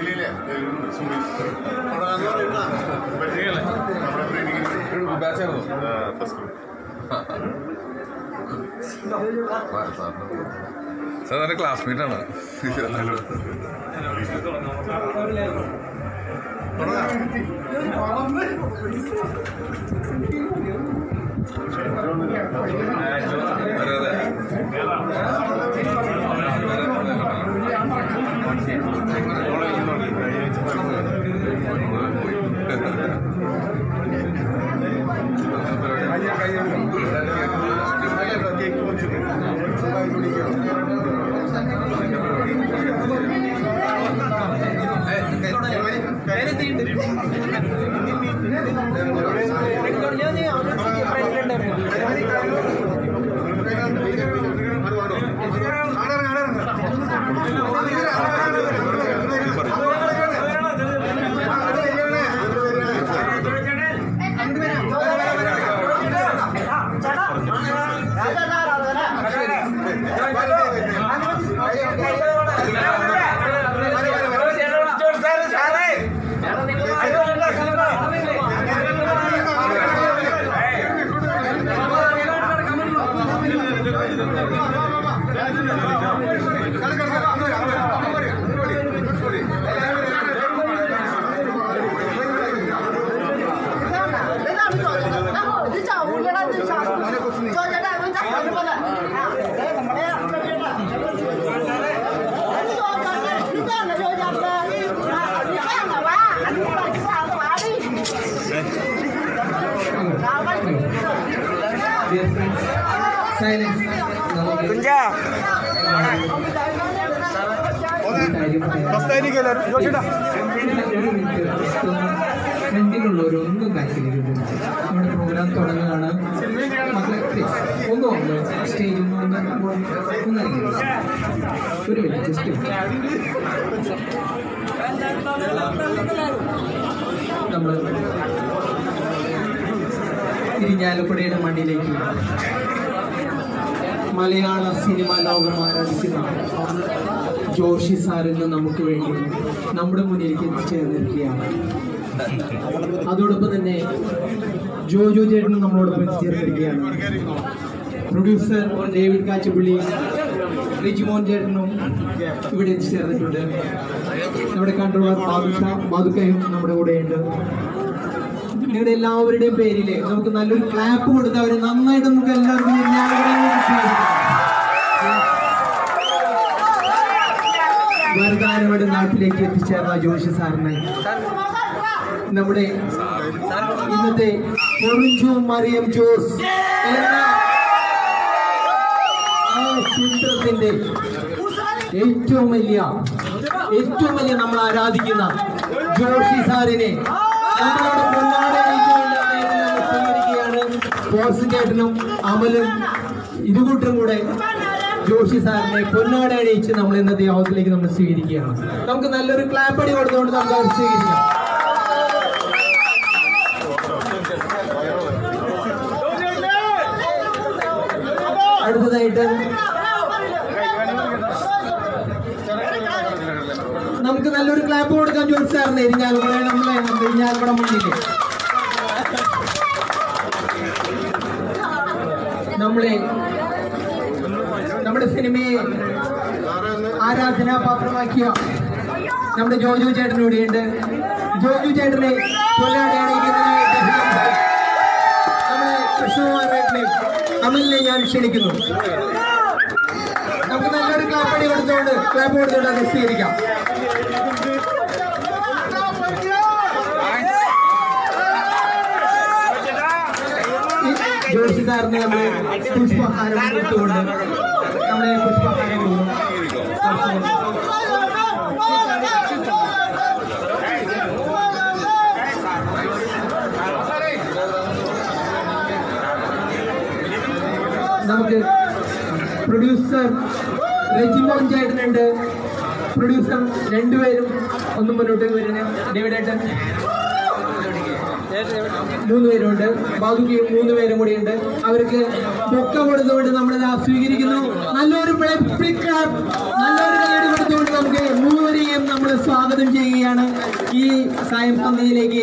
ഇല്ലേ സുമേഷ് പരിചയമല്ലേ നമ്മുടെ ട്രെയിനിങ്ങിന് ബാച്ചായിരുന്നു ഫസ്റ്റ് സാധാരണ ക്ലാസ്മേറ്റ് ആണ് അതെ അതെ ഫ്രണ്ടിലുള്ളവരൊന്നും കാര്യത്തിലേക്ക് നമ്മുടെ പ്രോഗ്രാം തുടങ്ങുകയാണ് മക്കളെ please, ഒന്ന് വന്ന് സ്റ്റേജിൽ നിന്ന് ഒന്ന് ഒന്ന് ഇറങ്ങി. ഒരു മിനിറ്റ് ജസ്റ്റ് നമ്മൾ ഇരിഞ്ഞാലക്കുടയുടെ മണ്ണിലേക്ക് മലയാള സിനിമ ലോകം ആരാധിക്കുന്ന ജോഷി സാറിന് നമുക്ക് വേണ്ടി നമ്മുടെ മുന്നിലേക്ക് എത്തിച്ചേർന്നിരിക്കുകയാണ് അതോടൊപ്പം തന്നെ ജോജോ ചേട്ടനും നമ്മളോടൊപ്പം എത്തിച്ചേർന്നിരിക്കുകയാണ് പ്രൊഡ്യൂസർ ഡേവിഡ് കാച്ചുപള്ളി റിജിമോൻ ചേട്ടനും ഇവിടെ എത്തിച്ചേർന്നിട്ടുണ്ട് നമ്മുടെ കൺട്രോളർ ബാദുഷ ബാദുക്കയും നമ്മുടെ കൂടെയുണ്ട് നിങ്ങളുടെ എല്ലാവരുടെയും പേരില് നമുക്ക് നല്ലൊരു ക്ലാപ്പ് കൊടുത്ത് അവരെ നന്നായിട്ട് നമുക്ക് എല്ലാവർക്കും എല്ലാവരുടെയും സ്വീകരിക്കാം. വരദാനവയുടെ നാട്ടിലേക്ക് എത്തിച്ചേർന്ന ജോഷി സാറിനെ നമ്മുടെ ഇന്നത്തെ പൊറിഞ്ചു മറിയം ജോസ് എന്ന ആ ചിത്രത്തിന്റെ ഏറ്റവും വലിയ ഏറ്റവും വലിയ നമ്മൾ ആരാധിക്കുന്ന ജോഷി സാറിനെ നമ്മളോട് പൊന്നാടെ അണിയിച്ചുകൊണ്ട് അദ്ദേഹത്തെ നമ്മൾ സ്വീകരിക്കുകയാണ് ബോസ് ചേട്ടനും അമലും ഇരുകൂട്ടരും കൂടെ ജോഷി സാറിനെ പൊന്നാട അണിയിച്ച് നമ്മൾ ഇന്നത്തെ യോഗത്തിലേക്ക് നമ്മൾ സ്വീകരിക്കുകയാണ് നമുക്ക് നല്ലൊരു ക്ലാപ്പ് അടി കൊടുത്തുകൊണ്ട് നമുക്ക് അവർ സ്വീകരിക്കാം അടുത്തതായിട്ട് നമുക്ക് നല്ലൊരു ക്ലാപ്പ് കൊടുക്കാൻ ജോലി സാറിന് ഇരിഞ്ഞാലക്കുട നമ്മളെ ഇരിഞ്ഞാലക്കുട മുന്നിൽ നമ്മളെ നമ്മുടെ സിനിമയെ ആരാധനാപാത്രമാക്കിയ നമ്മുടെ ജോജു ചേട്ടൻ ഇവിടെയുണ്ട് ജോജു ചേട്ടനെ കൊല്ലാടിയാണിരിക്കുന്നതിനായിട്ട് നമ്മുടെ കൃഷ്ണകുമാരേട്ടനെയും അമലിനെ ഞാൻ ക്ഷണിക്കുന്നു നമുക്ക് നല്ലൊരു ക്ലാപ്പടി കൊടുത്തുകൊണ്ട് ക്ലാപ്പ് കൊടുത്തുകൊണ്ട് അത് സ്വീകരിക്കാം ജോഷി സാറിന് നമ്മൾ പുഷ്പഹാരം കൊടുത്തുകൊണ്ട് നമ്മളെ പുഷ്പഹാരം കൊടുക്കും നമുക്ക് പ്രൊഡ്യൂസർ റെജിമോൻ ചേട്ടനുണ്ട് പ്രൊഡ്യൂസർ രണ്ടുപേരും ഒന്ന് മുന്നോട്ട് വരുന്നത് ഡേവിഡേട്ടൻ മൂന്ന് പേരുണ്ട് ബാദുക്കിയും മൂന്ന് പേരും കൂടിയുണ്ട് അവർക്ക് ബൊക്ക കൊടുത്തുകൊണ്ട് നമ്മൾ സ്വീകരിക്കുന്നു നല്ലൊരു play- play clap, നല്ലൊരു കൈയടി കൊടുത്ത് കൊടുത്തുകൊണ്ട് നമുക്ക് മൂവരെയും നമ്മൾ സ്വാഗതം ചെയ്യുകയാണ് ഈ സായം സന്ധ്യയിലേക്ക്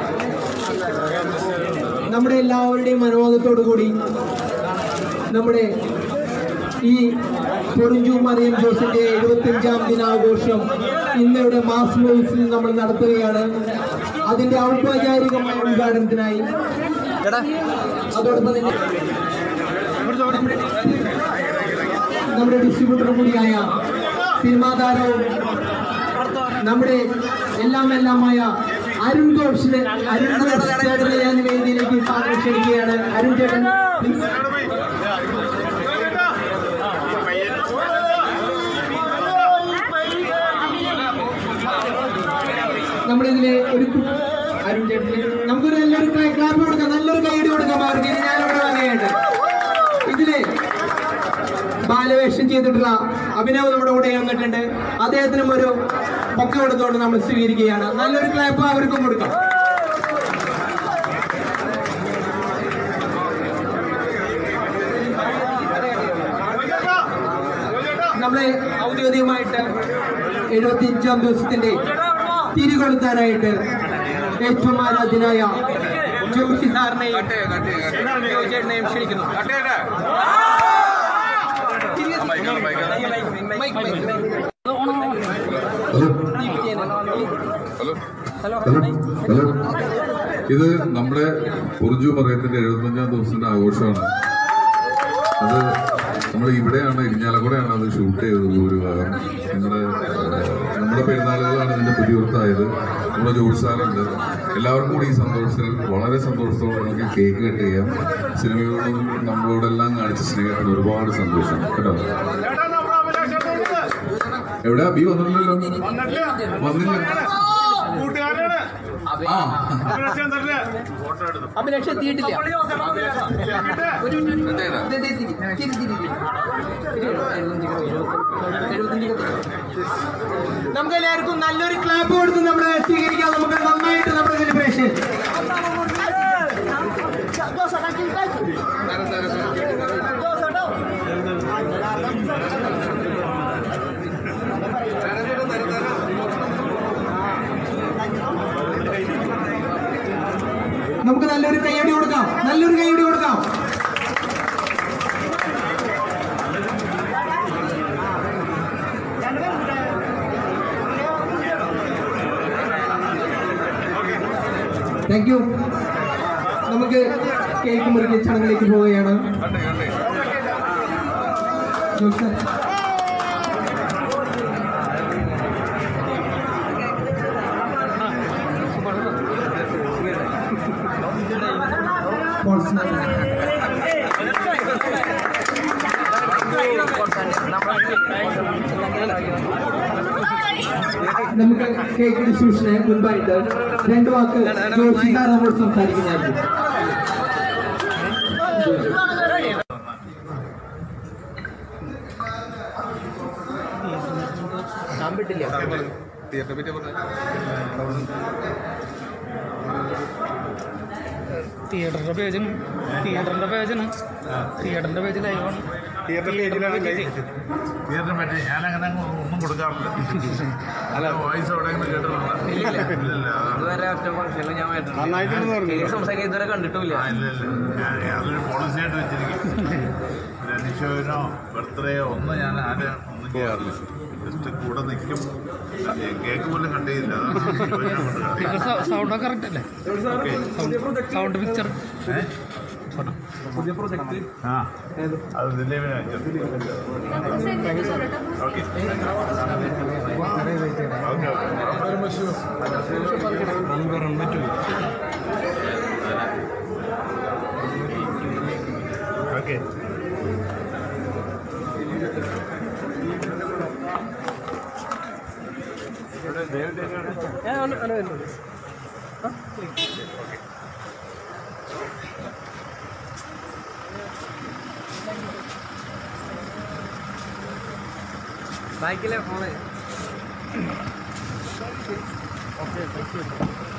നമ്മുടെ എല്ലാവരുടെയും അനുവാദത്തോടു കൂടി നമ്മുടെ ഈ പൊറിഞ്ചു മറിയം ജോസിന്റെ എഴുപത്തിയഞ്ചാം ദിനാഘോഷം ഇന്നിവിടെ മാസ് മൂവ്സിൽ നമ്മൾ നടത്തുകയാണ് അതിന്റെ ഔപചാരികമായ ഉദ്ഘാടനത്തിനായി അതോടൊപ്പം തന്നെ നമ്മുടെ ഡിസ്ട്രിബ്യൂട്ടർ കൂടിയായ സിനിമാ താരവും നമ്മുടെ എല്ലാം എല്ലാമായ അരുൺ ഘോഷിനെ അരുൺ ഘോഷ് ചേട്ടനെ ഞാൻ വേദിയിലേക്ക് സ്വാഗതം ക്ഷണിക്കുകയാണ് അരുൺ ചേട്ടൻ please. നമ്മളിതിലെ ഒരു കു- അരുൺ ചേട്ടന് നമുക്കൊരു നല്ലൊരു ക്ലാപ്പ് കൊടുക്കാം നല്ലൊരു കൈയടി കൊടുക്കാം അവർക്ക് ഇനി ഞാനിവിടെ വകയായിട്ട് ഇതില് ബാലവേഷം ചെയ്തിട്ടുള്ള അഭിനവ് നമ്മുടെ കൂടെ വന്നിട്ടുണ്ട് അദ്ദേഹത്തിനും ഒരു പൊക്ക കൊടുത്തുകൊണ്ട് നമ്മൾ സ്വീകരിക്കുകയാണ് നല്ലൊരു ക്ലാപ്പ് അവർക്കും കൊടുക്കാം നമ്മളെ ഔദ്യോഗികമായിട്ട് എഴുപത്തി അഞ്ചാം ദിവസത്തിന്റെ തിരികൊളുത്താനായിട്ട് ഏറ്റവും ആരാധ്യനായ ജോഷി സാറിനെയും ജോജേട്ടനെയും ക്ഷണിക്കുന്നു mike mike hello hello hello ഇത് നമ്മുടെ ഉറുജു മറിയത്തിന്റെ എഴുപത്തഞ്ചാം ദിവസത്തിന്റെ ആഘോഷമാണ് അത് നമ്മൾ ഇവിടെയാണ് ഇരിഞ്ഞാലക്കുടയാണ് അത് ഷൂട്ട് ചെയ്തത് ഒരു ഭാഗം നമ്മുടെ ഏഹ്, നമ്മുടെ പെരുന്നാളുകളാണ് ഇതിന്റെ പുതിയുർത്തായത് നമ്മുടെ ജോർജ് സാറുണ്ട് എല്ലാവർക്കും കൂടി ഈ സന്തോഷത്തിൽ വളരെ സന്തോഷത്തോടെ നമുക്ക് കേക്ക് കട്ട് ചെയ്യാം സിനിമയോടും നമ്മളോടെല്ലാം കാണിച്ച സ്നേഹത്തിന് ഒരുപാട് സന്തോഷം കേട്ടോ എവിടെ അബി വന്നിട്ടില്ലല്ലോ വന്നില്ല കൂട്ടുകാരാണ് ആ അഭിലാഷം തരില്ലേ ഫോട്ടോ എടുത്തു അഭിലാഷ് എത്തിയിട്ടില്ല ഒരു മിനിറ്റ്. ഇതേതാ? ദേ, ദേ, തിരി, തിരി, തിരി, തിരി. നമുക്ക് എല്ലാവർക്കും നല്ലൊരു ക്ലാപ്പ് കൊടുത്ത് നമ്മളെ സ്വീകരിക്കാം നമുക്ക് നന്നായിട്ട് നമ്മുടെ സെലിബ്രേഷൻ നമുക്ക് നല്ലൊരു കൈയടി കൊടുക്കാം നല്ലൊരു കൈയടി കൊടുക്കാം താങ്ക് യു നമുക്ക് കേക്ക് മുറിക്കൽ ചടങ്ങിലേക്ക് പോവുകയാണ് ജോസ് സർ. സ്പോർട്സ്മാൻ. നമുക്ക് കേക്ക് ഡിസ്ട്രിബ്യൂഷന് മുൻപായിട്ട് രണ്ട് വാക്ക് ജോഷി സാർ നമ്മൾ സംസാരിക്കുന്നതായിരിക്കും തിയേറ്ററെ പറ്റി പറഞ്ഞു തിയേറ്ററിന്റെ പേജും തിയേറ്ററിന്റെ പേജാണ് തിയേറ്ററിന്റെ പേജ് ലൈവാണ് തിയേറ്ററിനെ പറ്റി ഞാൻ അങ്ങനെ ഒന്നും കൊടുക്കാറില്ല അല്ല വോയിസ് എവിടെയെങ്കിലും കേട്ടിട്ടുണ്ടോ ഇല്ല ഇതുവരെ ഒറ്റ ഫംഗ്ഷനിലും ഞാൻ പോയിട്ടുണ്ട്. നന്നായിട്ടെന്ന് പറഞ്ഞു കേക്ക് സംസാരിക്കാൻ ഇതുവരെ കണ്ടിട്ടില്ല ആ, ഇല്ല ഇല്ല ഞാൻ അതൊരു പോളിസി ആയിട്ട് വെച്ചിരിക്കും ഒരു അനുശോചനോ ബർത്ത്ഡേയോ ഒന്നും ഞാൻ ആരെ ഒന്നും ചെയ്യാറില്ല ജസ്റ്റ് കൂടെ നിൽക്കും കേക്ക് പോലും കട്ട് ചെയ്യില്ല അതാണ് അനുശോചനം കൊണ്ട് കട്ട് ചെയ്യുന്നത്. സൗണ്ട് കറക്റ്റ് അല്ലേ ഓക്കേ. സൗണ്ട് പിക്ചർ ഏ? ആ അത് ദിലീപിനെ അയച്ചത് ഓക്കെ ഓക്കെ ഓക്കെ ബാക്കിലെ ഫോണ്